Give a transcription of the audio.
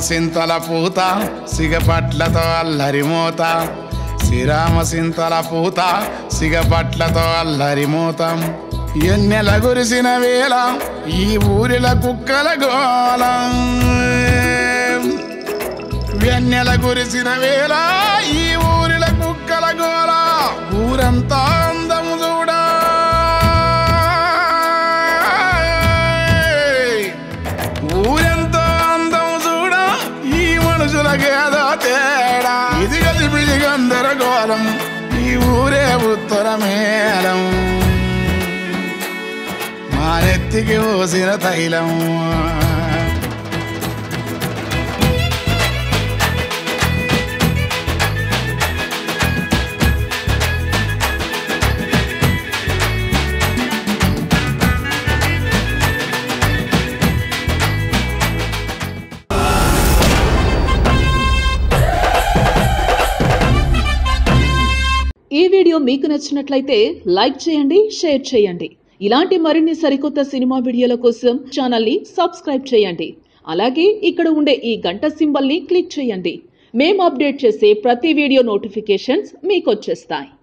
సింతల పూత సిగపట్లతో అల్లరి మోత శ్రీరామ సింతల పూత సిగపట్లతో అల్లరి మోతం ఎన్నెల గురిసిన వేళ ఈ ఊరిల కుక్కల గోళం వెన్నెల కురిసిన వేళ ఈ ఊరిల కుక్కల గోల ఊరంతా అందము చూడా ఊరెంతో అందం చూడా ఈ మనుషులకేదో తేడా ఇది కలిపి గందరగోళం ఈ ఊరే ఉత్తర మేళం మా నెత్తికి పోసిన తైలం ఈ వీడియో మీకు నచ్చినట్లయితే లైక్ చేయండి షేర్ చేయండి ఇలాంటి మరిన్ని సరికొత్త సినిమా వీడియోల కోసం ఛానల్ని సబ్స్క్రైబ్ చేయండి అలాగే ఇక్కడ ఉండే ఈ గంట సింబల్ని క్లిక్ చేయండి మేము అప్డేట్ చేసే ప్రతి వీడియో నోటిఫికేషన్స్ మీకు వచ్చేస్తాయి